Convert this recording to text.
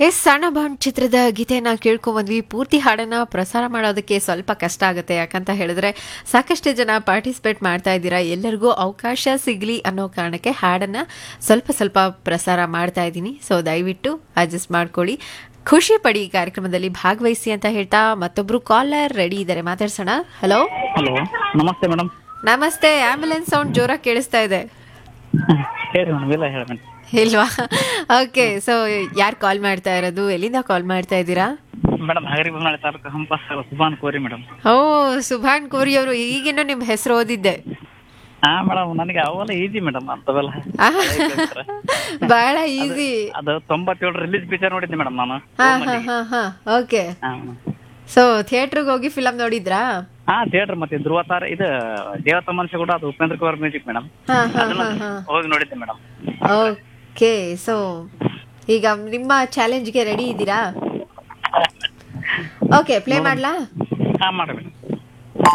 S ಸಣ್ಣ bond ಚಿತ್ರದ ಗೀತೆಯನ್ನ ಕೇಳ್ಕೊಂಬಂದ್ವಿ ಪೂರ್ತಿ ಹಾಡನ್ನ ಪ್ರಸಾರ ಮಾಡೋದಕ್ಕೆ ಸ್ವಲ್ಪ ಕಷ್ಟ ಆಗುತ್ತೆ ಯಾಕಂತ ಹೇಳಿದ್ರೆ ಸಾಕಷ್ಟು ಜನ ಪಾರ್ಟಿಸಿಪೇಟ್ ಮಾಡ್ತಾ ಇದ್ದೀರಾ ಎಲ್ಲರಿಗೂ ಅವಕಾಶ ಸಿಗ್ಲಿ ಅನ್ನೋ ಕಾರಣಕ್ಕೆ ಹಾಡನ್ನ ಸ್ವಲ್ಪ ಸ್ವಲ್ಪ ಪ್ರಸಾರ ಮಾಡ್ತಾ ಇದ್ದೀನಿ ಸೊ ದಯವಿಟ್ಟು ಅಡ್ಜಸ್ಟ್ ಮಾಡ್ಕೊಳ್ಳಿ ಖುಷಿ ಪಡಿ ಈ ಕಾರ್ಯಕ್ರಮದಲ್ಲಿ ಭಾಗವಹಿಸಿ ಅಂತ ಹೇಳ್ತಾ ಮತ್ತೊಬ್ರು ಕಾಲರ್ ರೆಡಿ ಇದ್ದಾರೆ ಮಾತಾಡ್ಸೋಣ ಹಲೋ ಹಲೋ ನಮಸ್ತೆ ಮೇಡಮ್ ನಮಸ್ತೆ ಆಂಬ್ಯುಲೆನ್ಸ್ ಸೌಂಡ್ ಜೋರಾಗಿ ಕೇಳಿಸ್ತಾ ಇದೆ ಹೇಳಿ ಮೇಡಮ್ ಇಲ್ಲ ಹೇಳಿ ಮೇಡಮ್ ಇಲ್ವಾ ಓಕೆ ಸೊ ಯಾರು ಕಾಲ್ ಮಾಡ್ತಾ ಇರೋದು ಎಲ್ಲಿಂದ ಕಾಲ್ ಮಾಡ್ತಾ ಇದ್ದೀರಾ ಮೇಡಮ್ ಹಗರಿ ಬೊಮ್ಮನಹಳ್ಳಿ ತಾಲೂಕು ಹಂಪಸ್ ಸುಬಾನ್ ಕೋರಿ ಮೇಡಮ್ ಓ ಸುಭಾನ್ ಕೋರಿ ಅವರು ಈಗಿನ ನಿಮ್ ಹೆಸರು ಓದಿದ್ದೆ ಹಾ ಮೇಡಮ್ ನನಗೆ ಅವೆಲ್ಲ ಈಜಿ ಮೇಡಮ್ ಅಂತವೆಲ್ಲ ಆಹ್, ಬಹಳ ಈಸಿ ಅದು ತೊಂಬತ್ತೇಳು ರಿಲೀಸ್ ಪಿಕ್ಚರ್ ನೋಡಿದ್ದೆ ಮೇಡಮ್ ನಾನು ಹಾ ಹಾ ಹಾ ಹಾ ಓಕೆ ಹಾ ಸೊ ಥಿಯೇಟರ್ಗೆ ಹೋಗಿ ಫಿಲಮ್ ನೋಡಿದ್ರಾ ಹಾ ಥಿಯೇಟರ್ ಮತ್ತೆ ಧ್ರುವ ತಾರ ಇದು ದೇವತ ಮನುಷ್ಯ ಕೂಡ ಅದು ಉಪೇಂದ್ರ ಕುಮಾರ್ ಮ್ಯೂಸಿಕ್ ಮೇಡಮ್ ಹಾ ಹಾ ಅದನ್ನ ಹಾ ಹಾ ಹೋಗಿ ನೋಡಿದ್ದೆ ಮೇಡಮ್ ಓಕೆ ಸೊ ಈಗ ನಿಮ್ಮ ಚಾಲೆಂಜ್ಗೆ ರೆಡಿ ಇದ್ದೀರಾ ಓಕೆ ಪ್ಲೇ ಮಾಡ್ಲಾ ಹಾ ಮಾಡಿ ಮೇಡಮ್